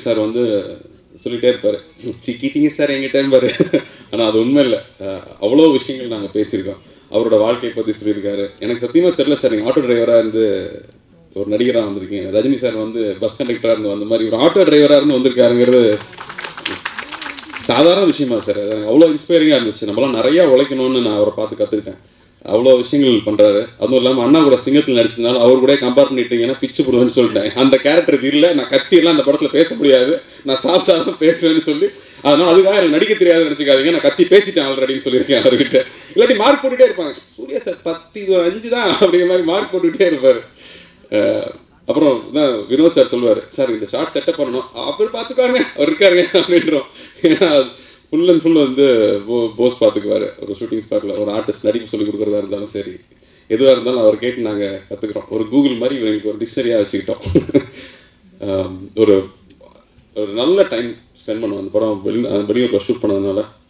Shankar sir வந்து சொல்லிட்டே இருப்பார் சிக்கிட்டீங்க சார் எங்கிட்ட பாரு ஆனால் அது உண்மை இல்லை அவ்வளோ விஷயங்கள் நாங்கள் பேசியிருக்கோம் அவரோட வாழ்க்கையை பற்றி சொல்லியிருக்காரு எனக்கு சத்தியமாக தெரில சார் நீங்கள் ஆட்டோ டிரைவராக இருந்து ஒரு நடிகராக வந்திருக்கீங்க ரஜினி சார் வந்து பஸ் கண்டக்டராக இருந்து வந்த மாதிரி ஒரு ஆட்டோ டிரைவராக இருந்து வந்திருக்காருங்கிறது சாதாரண விஷயமா சார் அது எனக்கு அவ்வளோ இன்ஸ்பைரிங்காக இருந்துச்சு நம்மளாம் நிறையா உழைக்கணும்னு நான் அவரை பார்த்து கற்றுக்கிட்டேன் அவ்வளோ விஷயங்கள் பண்ணுறாரு அதுவும் இல்லாமல் அண்ணா கூட சிங்கத்தில் நடிச்சதுனால அவர் கூட கம்பேர் பண்ணிட்டீங்கன்னா பிச்சு போடுவேன்னு சொல்லிட்டேன் அந்த கேரக்டர் இல்லை நான் கத்தியெல்லாம் அந்த படத்தில் பேச முடியாது நான் சாப்பிட்டா தான் பேசுவேன்னு சொல்லி அதனால அதுக்காக எனக்கு நடிக்க தெரியாது நினச்சிக்காதீங்க நான் கத்தி பேசிட்டேன் ஆல்ரெடின்னு சொல்லியிருக்கேன் அவர்கிட்ட இல்லாட்டி மார்க் போட்டுகிட்டே இருப்பாங்க சூர்யா சார் பத்து இது ஒரு அஞ்சு தான் அப்படிங்கிற மாதிரி மார்க் போட்டுக்கிட்டே இருப்பார் அப்புறம் தான் வினோத் சார் சொல்லுவார் சார் இந்த ஷார்ட் செட்டப் பண்ணணும் அவர் பார்த்துக்காருங்க அவர் இருக்காருங்க அப்படின்றோம் ஏன்னா ஃபுல் அண்ட் ஃபுல் வந்து போ போஸ் பார்த்துக்குவார் ஒரு ஷூட்டிங் ஸ்பாட்டில் ஒரு ஆர்டிஸ்ட் நடிப்பு சொல்லி கொடுக்குறதா இருந்தாலும் சரி எதுவாக இருந்தாலும் அவர் கேட்டு நாங்கள் கற்றுக்குறோம் ஒரு கூகுள் மாதிரி எங்களுக்கு ஒரு டிக்ஷனரியாக வச்சுக்கிட்டோம் ஆம், ஒரு ஒரு நல்ல டைம் ஸ்பெண்ட் பண்ணுவோம் அந்த படம் வெளி வெளியூரில் ஷூட் பண்ணதுனால